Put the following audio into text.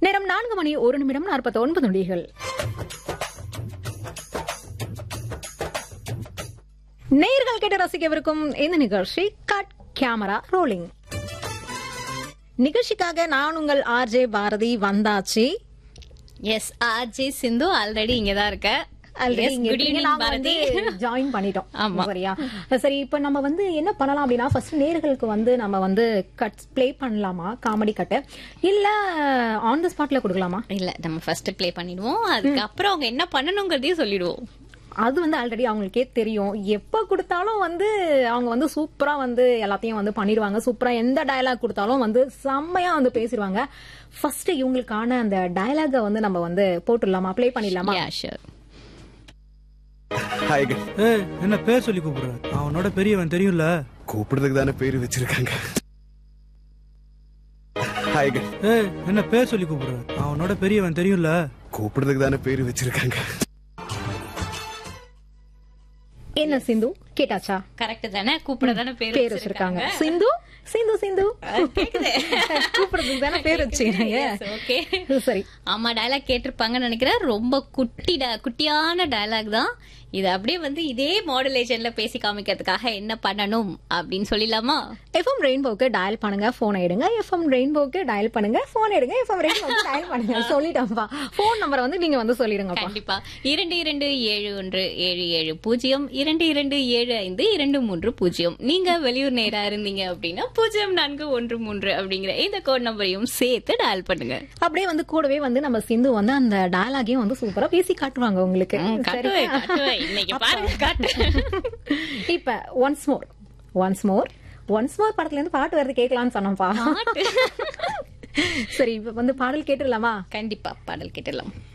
நேரம் நான்கு மணி ஒரு நிமிடம் நாற்பத்தி ஒன்பது நொடிகள் நேர்கள் கேட்டு ரசிக்கவிருக்கும் இந்த நிகழ்ச்சி கட் கேமரா ரோலிங் நிகழ்ச்சிக்காக நான் உங்கள் ஆர்ஜே பாரதி வந்தாச்சு எஸ் ஆர்ஜே சிந்து ஆல்ரெடி இங்க தான் இருக்க Already Yes, இங்க good இருக்கீங்க. evening, நாங்க வந்து பாரதி join பண்ணிட்டோம் ஆமா. சரியா சரி இப்ப நம்ம வந்து என்ன பண்ணலாம் அப்படின்னா ஃபர்ஸ்ட் நேர்களுக்கு வந்து நம்ம வந்து கட் ப்ளே பண்ணலாமா காமெடி கட்டு இல்ல ஆன் த ஸ்பாட்ல கொடுக்கலாமா இல்ல நம்ம ஃபர்ஸ்ட் ப்ளே பண்ணிடுவோம் அதுக்கப்புறம் அவங்க என்ன பண்ணணுங்கிறதையும் சொல்லிடுவோம் அது வந்து ஆல்ரெடி அவங்களுக்கே தெரியும் எப்ப கொடுத்தாலும் வந்து அவங்க வந்து சூப்பரா வந்து எல்லாத்தையும் வந்து பண்ணிடுவாங்க சூப்பரா எந்த டயலாக் கொடுத்தாலும் வந்து செம்மையா வந்து பேசிடுவாங்க ஃபர்ஸ்ட் இவங்களுக்கான அந்த டயலாக வந்து நம்ம வந்து போட்டுடலாமா ப்ளே பண்ணிடலாமா யா ஷூர் ஹாய் ஏய் என்ன பேர் சொல்லி கூப்பிடுற அவனோட பெரியவன் தெரியும்ல கூப்பிடுறதுக்கு தானே பேரு வச்சிருக்காங்க ஹாய் ஏய் என்ன பேர் சொல்லி கூப்பிடுற அவனோட பெரியவன் தெரியும்ல கூப்பிடுறதுக்கு தானே பேரு வச்சிருக்காங்க என்ன சிந்து கேட்டாச்சா கரெக்ட் தானே கூப்பிட தானே பேர் பேர் வச்சிருக்காங்க சிந்து சிந்து சிந்து கூப்பிடுறதுக்கு தானே பேர் வச்சுக்கிறாங்க ஓகே சரி ஆமா டயலாக் கேட்டிருப்பாங்கன்னு நினைக்கிறேன் ரொம்ப குட்டி di- குட்டியான டயலாக் தான் இது அப்படியே வந்து இதே மாடுலேஷன்ல பேசி காமிக்கிறதுக்காக என்ன பண்ணணும் அப்படின்னு சொல்லிடலாமா எஃப்எம் ரெயின்போக்கு டயல் பண்ணுங்க போன் எடுங்க எஃப்எம் ரெயின்போக்கு டயல் பண்ணுங்க போன் எடுங்க எஃப்எம் ரெயின்போக்கு டயல் பண்ணுங்க சொல்லிட்டேன்ப்பா போன் நம்பரை வந்து நீங்க வந்து சொல்லிடுங்கப்பா கண்டிப்பா இரண்டு இரண்டு ஏழு ஒன்று ஏழு ஏழு பூஜ்ஜியம் இரண்டு இரண்டு ஏழு ஐந்து இரண்டு மூன்று பூஜ்ஜியம் நீங்க வெளியூர் நேரா இருந்தீங்க அப்படின்னா பூஜ்ஜியம் நான்கு ஒன்று மூன்று அப்படிங்கிற இந்த கோட் நம்பரையும் சேர்த்து டயல் பண்ணுங்க அப்படியே வந்து கூடவே வந்து நம்ம சிந்து வந்து அந்த டயலாகையும் வந்து சூப்பரா பேசி காட்டுவாங்க உங்களுக்கு ம், காட்டுவேன், சரியா? காட்டுவேன். இன்னைக்கு பாருங்க, காட்டு. இப்ப once more once more once more படத்துல இருந்து பாட்டு வருது கேட்கலாம்னு சொன்னோம்ப்பா சரி இப்ப வந்து பாடல் கேட்டுடலாமா கண்டிப்பா பாடல் கேட்டலாம்